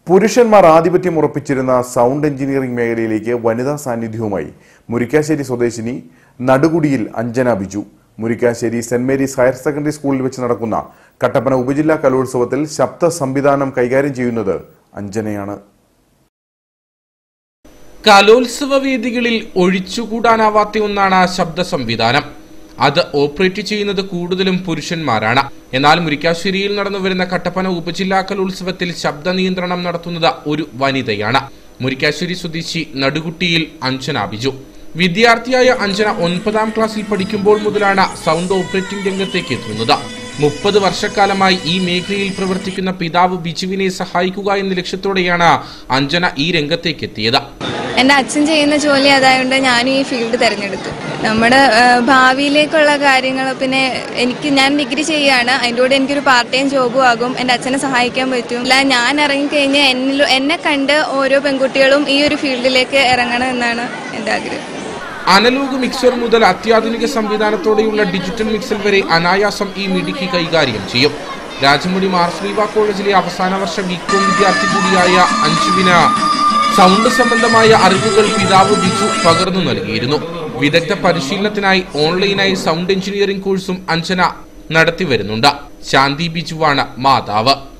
പുരുഷന്മാർ ആധിപത്യം ഉറപ്പിച്ചിരുന്ന sound engineering മേഖലയിലേക്ക് വനിതാ സാന്നിധ്യവുമായി മുരിക്കാശ്ശേരി സ്വദേശിനി നടുകുടിയിൽ Anjana Biju Murickassery saint Mary's higher secondary സ്കൂളിൽ വെച്ച് നടക്കുന്ന കട്ടപ്പന ഉപജില്ലാ കലോത്സവത്തിൽ ശബ്ദ സംവിധാനം കൈകാര്യം ചെയ്യുന്നത് അഞ്ജനയാണ് കലോത്സവ വേദികളിൽ ഒഴിച്ചുകൂടാനാവാത്ത ഒന്നാണ് ശബ്ദ സംവിധാനം അത് ഓപ്പറേറ്റ് ചെയ്യുന്നത് കൂടുതലും പുരുഷന്മാരാണ് എന്നാൽ മുരിക്കാശ്ശേരിയിൽ നടന്നു വരുന്ന കട്ടപ്പന ഉപജില്ലാ കലോത്സവത്തിൽ ശബ്ദ നിയന്ത്രണം നടത്തുന്നത് ഒരു വനിതയാണ് മുരിക്കാശ്ശേരി സ്വദേശി നടുകുട്ടിയിൽ അഞ്ജന ബിജു വിദ്യാർത്ഥിയായ അഞ്ജന ഒൻപതാം ക്ലാസ്സിൽ പഠിക്കുമ്പോൾ മുതലാണ് സൗണ്ട് ഓപ്പറേറ്റിംഗ് രംഗത്തേക്ക് എത്തുന്നത് മുപ്പത് വർഷക്കാലമായി ഈ മേഖലയിൽ പ്രവർത്തിക്കുന്ന പിതാവ് ബിജുവിനെ സഹായിക്കുക എന്ന ലക്ഷ്യത്തോടെയാണ് അഞ്ജന ഈ രംഗത്തേക്ക് എത്തിയത് എൻ്റെ അച്ഛൻ ചെയ്യുന്ന ജോലി അതായതുകൊണ്ട് ഞാനും ഈ ഫീൽഡ് തിരഞ്ഞെടുത്തു നമ്മുടെ ആ, ഭാവിയിലേക്കുള്ള കാര്യങ്ങൾ പിന്നെ എനിക്ക് ഞാൻ ഡിഗ്രി ചെയ്യുകയാണ് അതിൻ്റെ കൂടെ എനിക്കൊരു പാർട്ട് ടൈം ജോബും ആകും എൻ്റെ അച്ഛനെ സഹായിക്കാൻ പറ്റും അല്ല ഞാൻ ഇറങ്ങിക്കഴിഞ്ഞാൽ എന്നിൽ എന്നെ കണ്ട് ഓരോ പെൺകുട്ടികളും ഈ ഒരു ഫീൽഡിലേക്ക് ഇറങ്ങണം എന്നാണ് എൻ്റെ ആഗ്രഹം അനലോഗ് മിക്സർ മുതൽ അത്യാധുനിക സംവിധാനത്തോടെയുള്ള ഡിജിറ്റൽ മിക്സർ വരെ അനായാസം ഈ മിടുക്കി കൈകാര്യം ചെയ്യും രാജമുടി മാർസ്ലീവ കോളേജിലെ അവസാന വർഷ ബികോം വിദ്യാർത്ഥി കൂടിയായ അഞ്ജുവിന് സൗണ്ട് സംബന്ധമായ അറിവുകൾ പിതാവ് ബിജു പകർന്നു നൽകിയിരുന്നു വിദഗ്ധ പരിശീലനത്തിനായി ഓൺലൈനായി സൗണ്ട് എഞ്ചിനീയറിംഗ് കോഴ്സും അഞ്ജന നടത്തി വരുന്നുണ്ട് ശാന്തി ബിജുവാണ് മാതാവ്